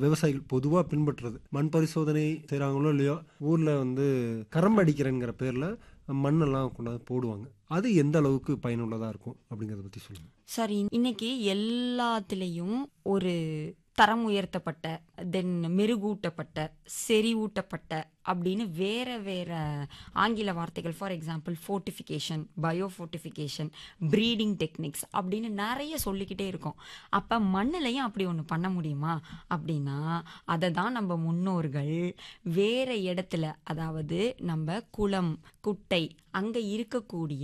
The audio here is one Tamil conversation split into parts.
விவசாயிகள் பொதுவாக பின்பற்றுறது மண் பரிசோதனை செய்கிறாங்களோ இல்லையோ ஊரில் வந்து கரம்பு அடிக்கிறேங்கிற பேரில் மண்ணெல்லாம் கொண்டாந்து போடுவாங்க அது எந்த அளவுக்கு பயனுள்ளதாக இருக்கும் அப்படிங்கிறத பற்றி சொல்லுங்கள் சார் இன்னைக்கு எல்லாத்துலேயும் ஒரு தரம் உயர்த்தப்பட்ட தென் மெருகூட்டப்பட்ட செறிவூட்டப்பட்ட அப்படின்னு வேற வேற ஆங்கில வார்த்தைகள் for example fortification bio fortification breeding techniques அப்படின்னு நிறைய சொல்லிக்கிட்டே இருக்கோம் அப்போ மண்ணிலையும் அப்படி ஒன்று பண்ண முடியுமா அப்படின்னா அதை தான் நம்ம முன்னோர்கள் வேற இடத்துல அதாவது நம்ம குளம் குட்டை அங்கே இருக்கக்கூடிய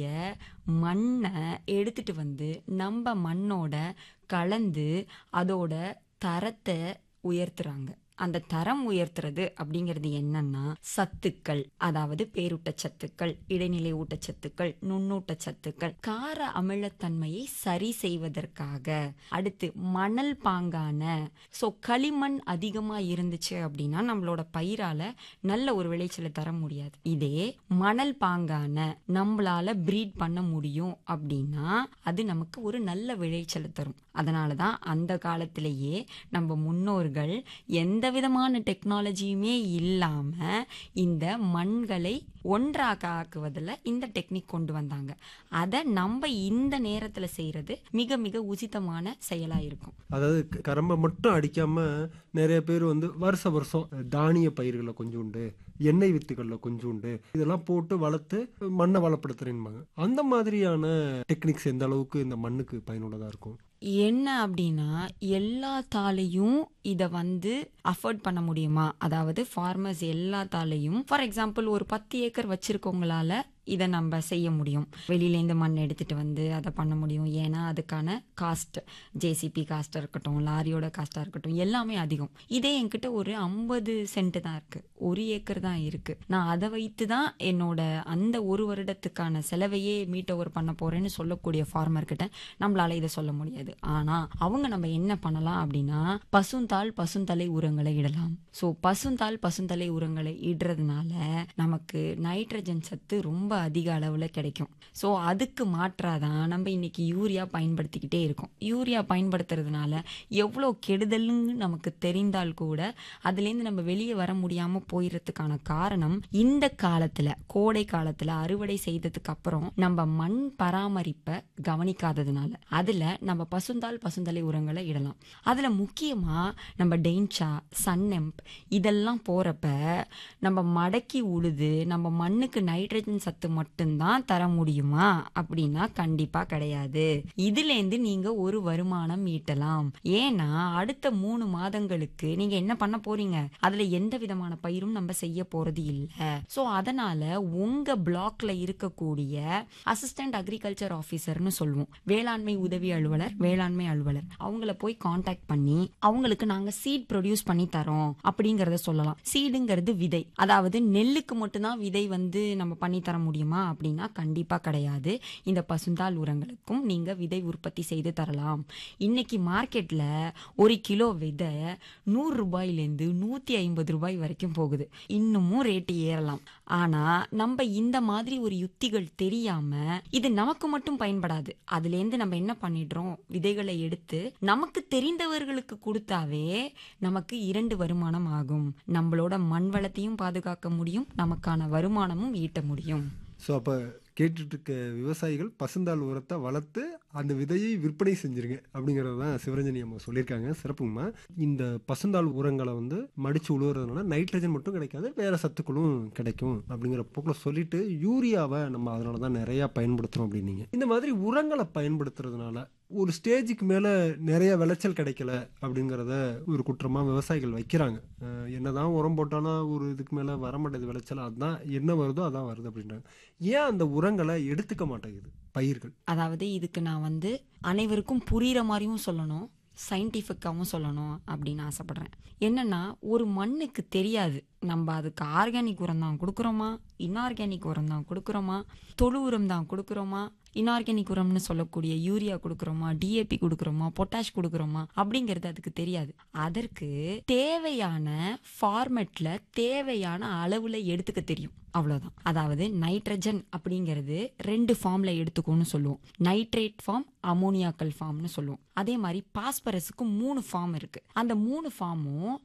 மண்ணை எடுத்துட்டு வந்து நம்ம மண்ணோட கலந்து அதோட தரத்தை உயர்த்துறாங்க அந்த தரம் உயர்த்துறது அப்படிங்கிறது என்னன்னா சத்துக்கள் அதாவது பேரூட்டச்சத்துக்கள் இடைநிலை ஊட்டச்சத்துக்கள் நுண்ணூட்டச்சத்துக்கள் கார அமிலத்தன்மையை சரி செய்வதற்காக அடுத்து மணல் பாங்கான ஸோ களிமண் அதிகமா இருந்துச்சு அப்படின்னா நம்மளோட பயிரால நல்ல ஒரு விளைச்சலை தர முடியாது இதே மணல் பாங்கான நம்மளால பிரீட் பண்ண முடியும் அப்படின்னா அது நமக்கு ஒரு நல்ல விளைச்சலை தரும் அதனால தான் அந்த காலத்திலேயே நம்ம முன்னோர்கள் எந்த விதமான டெக்னாலஜியுமே இல்லாம இந்த மண்களை ஒன்றாக ஆக்குவதில் இந்த டெக்னிக் கொண்டு வந்தாங்க அதை நம்ம இந்த நேரத்தில் செய்யறது மிக மிக உசிதமான செயலா இருக்கும் அதாவது க- கரம்பை மட்டும் அடிக்காம நிறைய பேர் வந்து வருஷ வருஷம் தானிய பயிர்களை கொஞ்சோண்டு எண்ணெய் வித்துகளில் கொஞ்சோண்டு இதெல்லாம் போட்டு வளர்த்து மண்ணை வளப்படுத்துறேன்பாங்க அந்த மாதிரியான டெக்னிக்ஸ் எந்த அளவுக்கு இந்த மண்ணுக்கு பயனுள்ளதாக இருக்கும் என்ன அப்படின்னா எல்லாத்தாலையும் இதை வந்து அஃபோர்ட் பண்ண முடியுமா அதாவது ஃபார்மர்ஸ் எல்லாத்தாலையும் ஃபார் எக்ஸாம்பிள் ஒரு பத்து ஏக்கர் வச்சிருக்கவங்களால இதை நம்ம செய்ய முடியும் வெளியிலேருந்து மண் எடுத்துட்டு வந்து அதை பண்ண முடியும் ஏன்னா அதுக்கான காஸ்ட் ஜேசிபி காஸ்ட்டாக இருக்கட்டும் லாரியோட காஸ்ட்டாக இருக்கட்டும் எல்லாமே அதிகம் இதே என்கிட்ட ஒரு ஐம்பது சென்ட் தான் இருக்கு ஒரு ஏக்கர் தான் இருக்கு நான் அதை வைத்து தான் என்னோட அந்த ஒரு வருடத்துக்கான செலவையே மீட் ஓவர் பண்ண போறேன்னு சொல்லக்கூடிய ஃபார்மர் கிட்ட நம்மளால இதை சொல்ல முடியாது ஆனா அவங்க நம்ம என்ன பண்ணலாம் அப்படின்னா பசுந்தாள் பசுந்தலை உரங்களை இடலாம் ஸோ பசுந்தாள் பசுந்தலை உரங்களை இடுறதுனால நமக்கு நைட்ரஜன் சத்து ரொம்ப அதிக அளவுல கிடைக்கும் ஸோ அதுக்கு மாற்றாதான் நம்ம இன்னைக்கு யூரியா பயன்படுத்திக்கிட்டே இருக்கோம் யூரியா பயன்படுத்துறதுனால எவ்வளோ கெடுதல்னு நமக்கு தெரிந்தால் கூட அதுலேருந்து நம்ம வெளியே வர முடியாம போயிடுறதுக்கான காரணம் இந்த காலத்துல கோடை காலத்துல அறுவடை செய்ததுக்கு அப்புறம் நம்ம மண் பராமரிப்பை கவனிக்காததுனால அதுல நம்ம பசுந்தாள் பசுந்தலை உரங்களை இடலாம் அதுல முக்கியமா நம்ம டெயின்ச்சா சன்னெம்ப் இதெல்லாம் போறப்ப நம்ம மடக்கி உழுது நம்ம மண்ணுக்கு நைட்ரஜன் சத்து மட்டும்தான் தர முடியுமா அப்படின்னா கண்டிப்பா கிடையாது இதுலேருந்து நீங்க ஒரு வருமானம் ஈட்டலாம் ஏன்னா அடுத்த மூணு மாதங்களுக்கு நீங்க என்ன பண்ண போறீங்க அதுல எந்த விதமான பயிரும் நம்ம செய்ய போறது இல்ல சோ அதனால உங்க பிளாக்ல இருக்கக்கூடிய அசிஸ்டன்ட் அக்ரிகல்ச்சர் ஆபீசர்னு சொல்லுவோம் வேளாண்மை உதவி அலுவலர் வேளாண்மை அலுவலர் அவங்கள போய் காண்டாக்ட் பண்ணி அவங்களுக்கு நாங்க சீட் ப்ரொடியூஸ் பண்ணி தரோம் அப்படிங்கறத சொல்லலாம் சீடுங்கிறது விதை அதாவது நெல்லுக்கு மட்டும்தான் விதை வந்து நம்ம பண்ணி தர முடியுமா அப்படின்னா கண்டிப்பா கிடையாது இந்த பசுந்தாள் உரங்களுக்கும் நீங்க விதை உற்பத்தி செய்து தரலாம் இன்னைக்கு மார்க்கெட்ல ஒரு கிலோ விதை நூறு ரூபாயிலேருந்து நூத்தி ஐம்பது ரூபாய் வரைக்கும் போகுது இன்னமும் ரேட்டு ஏறலாம் ஆனா நம்ம இந்த மாதிரி ஒரு யுத்திகள் தெரியாம இது நமக்கு மட்டும் பயன்படாது அதுல இருந்து நம்ம என்ன பண்ணிடுறோம் விதைகளை எடுத்து நமக்கு தெரிந்தவர்களுக்கு கொடுத்தாவே நமக்கு இரண்டு வருமானம் ஆகும் நம்மளோட மண் வளத்தையும் பாதுகாக்க முடியும் நமக்கான வருமானமும் ஈட்ட முடியும் ஸோ அப்போ கேட்டுட்டு இருக்க விவசாயிகள் பசுந்தாள் உரத்தை வளர்த்து அந்த விதையை விற்பனை செஞ்சிருங்க அப்படிங்கிறது தான் சிவரஞ்சனி அம்மா சொல்லியிருக்காங்க சிறப்புங்கம்மா இந்த பசுந்தாள் உரங்களை வந்து மடிச்சு உழுவுறதுனால நைட்ரஜன் மட்டும் கிடைக்காது வேற சத்துக்களும் கிடைக்கும் அப்படிங்கிற போக்கில் சொல்லிட்டு யூரியாவை நம்ம அதனால தான் நிறையா பயன்படுத்துகிறோம் அப்படின்னீங்க இந்த மாதிரி உரங்களை பயன்படுத்துறதுனால ஒரு ஸ்டேஜுக்கு மேலே நிறைய விளைச்சல் கிடைக்கல அப்படிங்கிறத ஒரு குற்றமாக விவசாயிகள் வைக்கிறாங்க அஹ் என்னதான் உரம் போட்டாலும் ஒரு இதுக்கு மேலே வர மாட்டேது விளைச்சல் அதுதான் என்ன வருதோ அதான் வருது அப்படின்றாங்க ஏன் அந்த உரங்களை எடுத்துக்க மாட்டேங்குது பயிர்கள் அதாவது இதுக்கு நான் வந்து அனைவருக்கும் புரியுற மாதிரியும் சொல்லணும் சயின்டிஃபிக்காகவும் சொல்லணும் அப்படின்னு ஆசைப்படுறேன் என்னன்னா ஒரு மண்ணுக்கு தெரியாது நம்ம அதுக்கு ஆர்கானிக் உரம் தான் கொடுக்குறோமா இன்ஆர்கானிக் உரம் தான் கொடுக்குறோமா தொழு உரம் தான் கொடுக்குறோமா இன்ஆர்கானிக் உரம்னு சொல்லக்கூடிய யூரியா கொடுக்குறோமா டிஏபி கொடுக்குறோமா பொட்டாஷ் கொடுக்குறோமா அப்படிங்கிறது அதுக்கு தெரியாது அதற்கு தேவையான ஃபார்மெட்ல தேவையான அளவுல எடுத்துக்க தெரியும் அவ்வளவுதான் அதாவது நைட்ரஜன் அப்படிங்கிறது ரெண்டு ஃபார்ம்ல எடுத்துக்கோன்னு சொல்லுவோம் நைட்ரேட் ஃபார்ம் அமோனியாக்கல் ஃபார்ம்னு சொல்லுவோம் அதே மாதிரி பாஸ்பரஸுக்கு மூணு ஃபார்ம் இருக்கு அந்த மூணு ஃபார்மும்